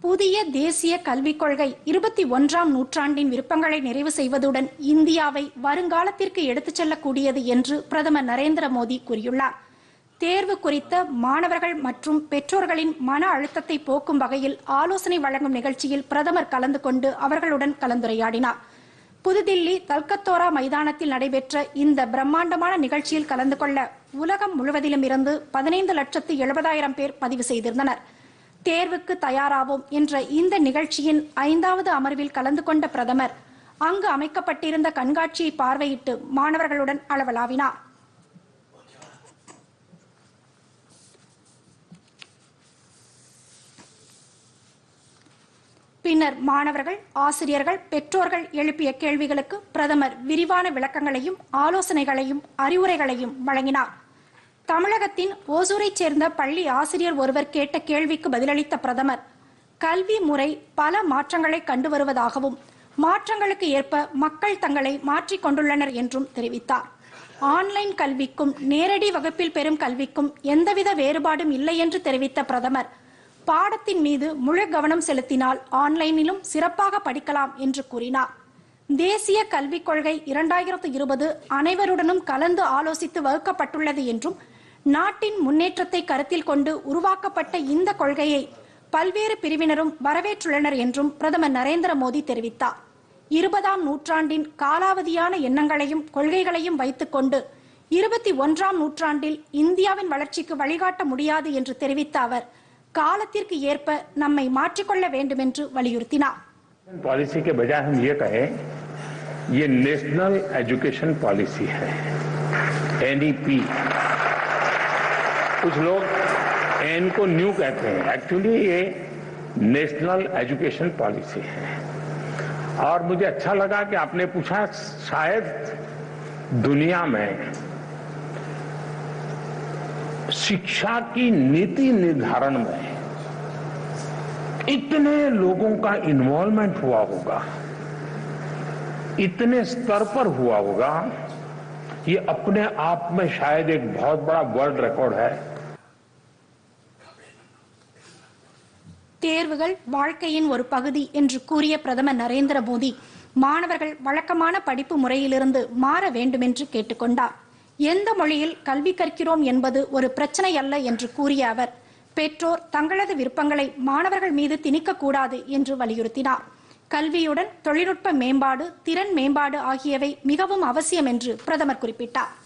புதிய தேசிய கல்விக் கொள்கை இருபத்தி ஒன்றாம் நூற்றாண்டின் விருப்பங்களை நிறைவு செய்வதுடன் இந்தியாவை வருங்காலத்திற்கு எடுத்துச் செல்லக்கூடியது என்று பிரதமர் நரேந்திர மோடி கூறியுள்ளார் தேர்வு குறித்த மாணவர்கள் மற்றும் பெற்றோர்களின் மன அழுத்தத்தை போக்கும் வகையில் ஆலோசனை வழங்கும் நிகழ்ச்சியில் பிரதமர் கலந்து கொண்டு அவர்களுடன் கலந்துரையாடினார் புதுதில்லி தல்கத்தோரா மைதானத்தில் நடைபெற்ற இந்த பிரம்மாண்டமான நிகழ்ச்சியில் கலந்து கொள்ள உலகம் முழுவதிலும் இருந்து பதினைந்து லட்சத்து எழுபதாயிரம் பேர் பதிவு செய்திருந்தனர் தேர்வுக்கு தயாராவோம் என்ற இந்த நிகழ்ச்சியின் ஐந்தாவது அமர்வில் கலந்து கொண்ட பிரதமர் அங்கு அமைக்கப்பட்டிருந்த கண்காட்சியை பார்வையிட்டு மாணவர்களுடன் அளவலாவினார் பின்னர் மாணவர்கள் ஆசிரியர்கள் பெற்றோர்கள் எழுப்பிய கேள்விகளுக்கு பிரதமர் விரிவான விளக்கங்களையும் ஆலோசனைகளையும் அறிவுரைகளையும் வழங்கினார் தமிழகத்தின் ஓசூரைச் சேர்ந்த பள்ளி ஆசிரியர் ஒருவர் கேட்ட கேள்விக்கு பதிலளித்த பிரதமர் கல்வி முறை பல மாற்றங்களை கண்டு வருவதாகவும் மாற்றங்களுக்கு ஏற்ப மக்கள் தங்களை மாற்றிக் கொண்டுள்ளனர் என்றும் தெரிவித்தார் ஆன்லைன் கல்விக்கும் நேரடி வகுப்பில் பெறும் கல்விக்கும் எந்தவித வேறுபாடும் இல்லை என்று தெரிவித்த பிரதமர் பாடத்தின் மீது முழு கவனம் செலுத்தினால் ஆன்லைனிலும் சிறப்பாக படிக்கலாம் என்று கூறினார் தேசிய கல்விக் கொள்கை இரண்டாயிரத்து இருபது அனைவருடனும் கலந்து ஆலோசித்து வகுக்கப்பட்டுள்ளது என்றும் நாட்டின் முன்னேற்றத்தை கருத்தில் கொண்டு உருவாக்கப்பட்ட இந்த கொள்கையை பல்வேறு பிரிவினரும் வரவேற்றுள்ளனர் என்றும் பிரதமர் நரேந்திர மோடி தெரிவித்தார் இருபதாம் நூற்றாண்டின் காலாவதியான எண்ணங்களையும் கொள்கைகளையும் வைத்துக்கொண்டு இருபத்தி ஒன்றாம் நூற்றாண்டில் இந்தியாவின் வளர்ச்சிக்கு வழிகாட்ட முடியாது என்று தெரிவித்த அவர் காலத்திற்கு ஏற்ப நம்மை மாற்றிக்கொள்ள வேண்டும் என்று வலியுறுத்தினார் पॉलिसी के बजाय हम ये कहें ये नेशनल एजुकेशन पॉलिसी है एनईपी कुछ लोग एन को न्यू कहते हैं एक्चुअली ये नेशनल एजुकेशन पॉलिसी है और मुझे अच्छा लगा कि आपने पूछा शायद दुनिया में शिक्षा की नीति निर्धारण में इतने लोगों का इन्वॉल्वमेंट हुआ होगा इतने स्तर पर हुआ होगा ये अपने आप में शायद एक बहुत बड़ा वर्ल्ड रिकॉर्ड है தேர்வுகள் வாழ்க்கையின் ஒரு பகுதி என்று கூறிய பிரதமர் நரேந்திர மோடி மாணவர்கள் வழக்கமான படிப்பு முறையிலிருந்து மாற வேண்டும் என்று கேட்டுக்கொண்டார் எந்த மொழியில் கல்வி கற்கிறோம் என்பது ஒரு பிரச்சனை அல்ல என்று கூறிய அவர் பெற்றோர் தங்களது விருப்பங்களை மாணவர்கள் மீது திணிக்கக்கூடாது என்று வலியுறுத்தினார் கல்வியுடன் தொழில்நுட்ப மேம்பாடு திறன் மேம்பாடு ஆகியவை மிகவும் அவசியம் என்று பிரதமர் குறிப்பிட்டார்